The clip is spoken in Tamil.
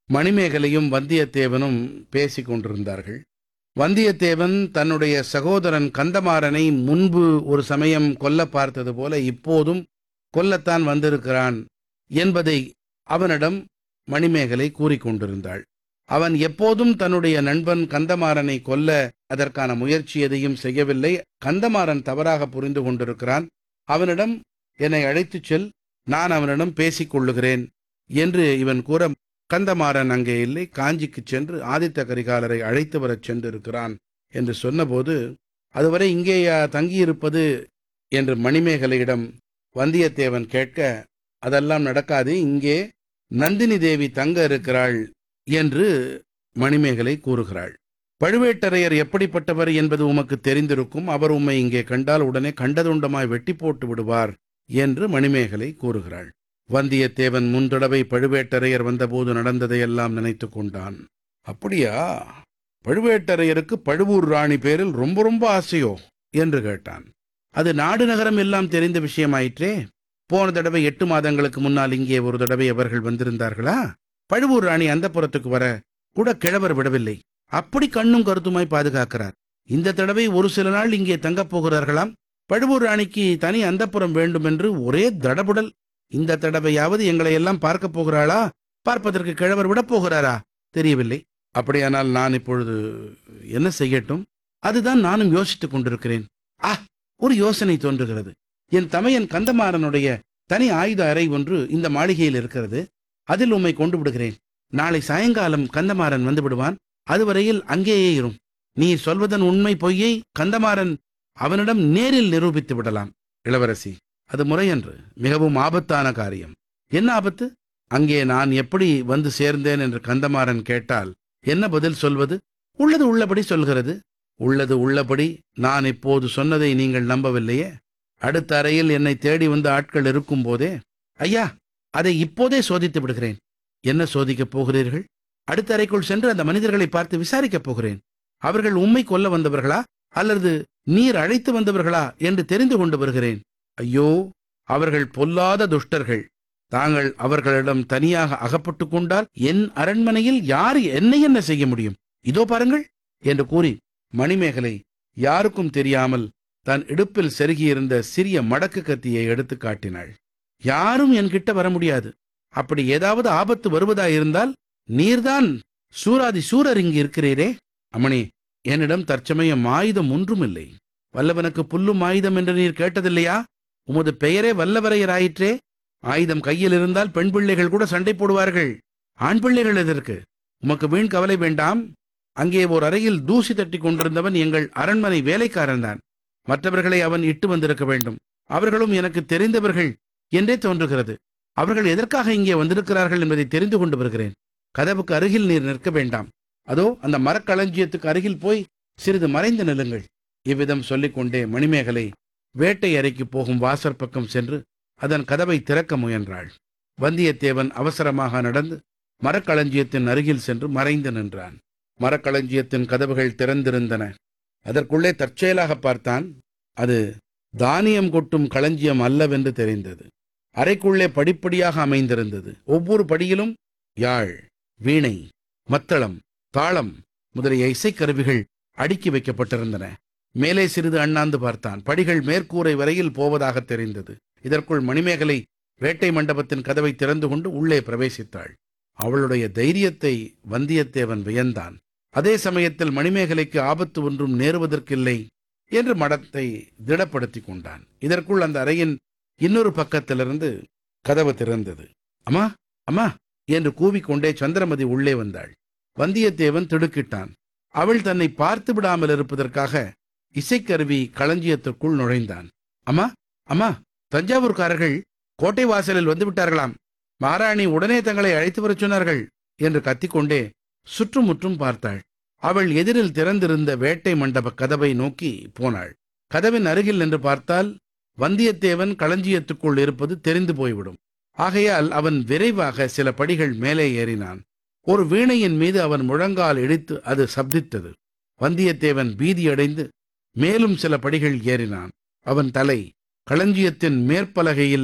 மணிமேகலையும் வந்தியத்தேவனும் பேசிக் கொண்டிருந்தார்கள் வந்தியத்தேவன் தன்னுடைய சகோதரன் கந்தமாறனை முன்பு ஒரு சமயம் கொல்ல பார்த்தது போல இப்போதும் கொல்லத்தான் வந்திருக்கிறான் என்பதை அவனிடம் மணிமேகலை கூறிக்கொண்டிருந்தாள் அவன் எப்போதும் தன்னுடைய நண்பன் கந்தமாறனை கொல்ல அதற்கான முயற்சி எதையும் செய்யவில்லை கந்தமாறன் தவறாக புரிந்து கொண்டிருக்கிறான் அவனிடம் என்னை அழைத்துச் செல் நான் அவனிடம் பேசிக் கொள்ளுகிறேன் என்று இவன் கூற கந்தமாறன் அங்கே இல்லை காஞ்சிக்குச் சென்று ஆதித்த கரிகாலரை அழைத்து வரச் சென்றிருக்கிறான் என்று சொன்னபோது அதுவரை இங்கேயா தங்கியிருப்பது என்று மணிமேகலையிடம் வந்தியத்தேவன் கேட்க அதெல்லாம் நடக்காது இங்கே நந்தினி தேவி தங்க இருக்கிறாள் என்று மணிமேகலை கூறுகிறாள் பழுவேட்டரையர் எப்படிப்பட்டவர் என்பது உமக்கு தெரிந்திருக்கும் அவர் உம்மை இங்கே கண்டால் உடனே கண்டதுண்டமாய் வெட்டி போட்டு விடுவார் என்று மணிமேகலை கூறுகிறாள் வந்தியத்தேவன் முன்தடவை பழுவேட்டரையர் வந்தபோது நடந்ததையெல்லாம் நினைத்து கொண்டான் அப்படியா பழுவேட்டரையருக்கு பழுவூர் ராணி பேரில் ரொம்ப ரொம்ப ஆசையோ என்று கேட்டான் அது நாடு நகரம் எல்லாம் தெரிந்த விஷயமாயிற்றே போன தடவை எட்டு மாதங்களுக்கு முன்னால் இங்கே ஒரு தடவை அவர்கள் வந்திருந்தார்களா பழுவூர் ராணி அந்த புறத்துக்கு வர கூட கிழவர் விடவில்லை அப்படி கண்ணும் கருத்துமாய் பாதுகாக்கிறார் இந்த தடவை ஒரு சில நாள் இங்கே தங்கப் போகிறார்களாம் பழுவூர் ராணிக்கு தனி அந்தப்புறம் வேண்டும் என்று ஒரே தடபுடல் இந்த தடவையாவது எங்களை எல்லாம் பார்க்கப் போகிறாளா பார்ப்பதற்கு கிழவர் விடப் போகிறாரா தெரியவில்லை அப்படியானால் நான் இப்பொழுது என்ன செய்யட்டும் அதுதான் நானும் யோசித்துக் கொண்டிருக்கிறேன் ஆ ஒரு யோசனை தோன்றுகிறது என் தமையன் கந்தமாறனுடைய தனி ஆயுத அறை ஒன்று இந்த மாளிகையில் இருக்கிறது அதில் உம்மை கொண்டு விடுகிறேன் நாளை சாயங்காலம் கந்தமாறன் வந்து விடுவான் அதுவரையில் அங்கேயே இரும் நீ சொல்வதன் உண்மை பொய்யை கந்தமாறன் அவனிடம் நேரில் நிரூபித்து விடலாம் இளவரசி அது முறையன்று மிகவும் ஆபத்தான காரியம் என்ன ஆபத்து அங்கே நான் எப்படி வந்து சேர்ந்தேன் என்று கந்தமாறன் கேட்டால் என்ன பதில் சொல்வது உள்ளது உள்ளபடி சொல்கிறது உள்ளது உள்ளபடி நான் இப்போது சொன்னதை நீங்கள் நம்பவில்லையே அடுத்த அறையில் என்னை தேடி வந்த ஆட்கள் இருக்கும் போதே ஐயா அதை இப்போதே சோதித்து விடுகிறேன் என்ன சோதிக்கப் போகிறீர்கள் அடுத்த அறைக்குள் சென்று அந்த மனிதர்களை பார்த்து விசாரிக்கப் போகிறேன் அவர்கள் உம்மை கொல்ல வந்தவர்களா அல்லது நீர் அழைத்து வந்தவர்களா என்று தெரிந்து கொண்டு வருகிறேன் ஐயோ அவர்கள் பொல்லாத துஷ்டர்கள் தாங்கள் அவர்களிடம் தனியாக அகப்பட்டுக் கொண்டால் என் அரண்மனையில் யார் என்னை என்ன செய்ய முடியும் இதோ பாருங்கள் என்று கூறி மணிமேகலை யாருக்கும் தெரியாமல் தன் இடுப்பில் செருகியிருந்த சிறிய மடக்கு கத்தியை எடுத்து காட்டினாள் யாரும் என்கிட்ட வர முடியாது அப்படி ஏதாவது ஆபத்து வருவதாயிருந்தால் நீர்தான் சூராதி சூரர் இங்கு இருக்கிறீரே அமணி என்னிடம் தற்சமயம் ஆயுதம் ஒன்றும் இல்லை வல்லவனுக்கு புல்லும் ஆயுதம் என்று நீர் கேட்டதில்லையா உமது பெயரே வல்லவரையராயிற்றே ஆயுதம் கையில் இருந்தால் பெண் பிள்ளைகள் கூட சண்டை போடுவார்கள் ஆண் பிள்ளைகள் எதற்கு உமக்கு வீண் கவலை வேண்டாம் அங்கே ஓர் அறையில் தூசி தட்டி கொண்டிருந்தவன் எங்கள் அரண்மனை வேலைக்காரன்தான் மற்றவர்களை அவன் இட்டு வந்திருக்க வேண்டும் அவர்களும் எனக்கு தெரிந்தவர்கள் என்றே தோன்றுகிறது அவர்கள் எதற்காக இங்கே வந்திருக்கிறார்கள் என்பதை தெரிந்து கொண்டு வருகிறேன் கதவுக்கு அருகில் நீர் நிற்க வேண்டாம் அதோ அந்த மரக்களஞ்சியத்துக்கு அருகில் போய் சிறிது மறைந்து நில்லுங்கள் இவ்விதம் சொல்லிக்கொண்டே மணிமேகலை வேட்டை அறைக்கு போகும் வாசற் பக்கம் சென்று அதன் கதவை திறக்க முயன்றாள் வந்தியத்தேவன் அவசரமாக நடந்து மரக்களஞ்சியத்தின் அருகில் சென்று மறைந்து நின்றான் மரக்களஞ்சியத்தின் கதவுகள் திறந்திருந்தன அதற்குள்ளே தற்செயலாக பார்த்தான் அது தானியம் கொட்டும் களஞ்சியம் அல்லவென்று தெரிந்தது அறைக்குள்ளே படிப்படியாக அமைந்திருந்தது ஒவ்வொரு படியிலும் யாழ் வீணை மத்தளம் தாளம் முதலிய இசைக்கருவிகள் அடுக்கி வைக்கப்பட்டிருந்தன மேலே சிறிது அண்ணாந்து பார்த்தான் படிகள் மேற்கூரை வரையில் போவதாக தெரிந்தது இதற்குள் மணிமேகலை வேட்டை மண்டபத்தின் கதவை திறந்து கொண்டு உள்ளே பிரவேசித்தாள் அவளுடைய தைரியத்தை வந்தியத்தேவன் வியந்தான் அதே சமயத்தில் மணிமேகலைக்கு ஆபத்து ஒன்றும் நேருவதற்கில்லை என்று மடத்தை திடப்படுத்திக் கொண்டான் இதற்குள் அந்த அறையின் இன்னொரு பக்கத்திலிருந்து கதவு திறந்தது அம்மா அம்மா என்று கூவிக்கொண்டே சந்திரமதி உள்ளே வந்தாள் வந்தியத்தேவன் திடுக்கிட்டான் அவள் தன்னை பார்த்து விடாமல் இருப்பதற்காக இசைக்கருவி களஞ்சியத்திற்குள் நுழைந்தான் அம்மா அம்மா தஞ்சாவூர்காரர்கள் கோட்டை வாசலில் வந்து விட்டார்களாம் மகாராணி உடனே தங்களை அழைத்து வரச் சொன்னார்கள் என்று கத்திக்கொண்டே சுற்றுமுற்றும் பார்த்தாள் அவள் எதிரில் திறந்திருந்த வேட்டை மண்டப கதவை நோக்கி போனாள் கதவின் அருகில் நின்று பார்த்தால் வந்தியத்தேவன் களஞ்சியத்துக்குள் இருப்பது தெரிந்து போய்விடும் ஆகையால் அவன் விரைவாக சில படிகள் மேலே ஏறினான் ஒரு வீணையின் மீது அவன் முழங்கால் இடித்து அது சப்தித்தது வந்தியத்தேவன் பீதியடைந்து மேலும் சில படிகள் ஏறினான் அவன் தலை களஞ்சியத்தின் மேற்பலகையில்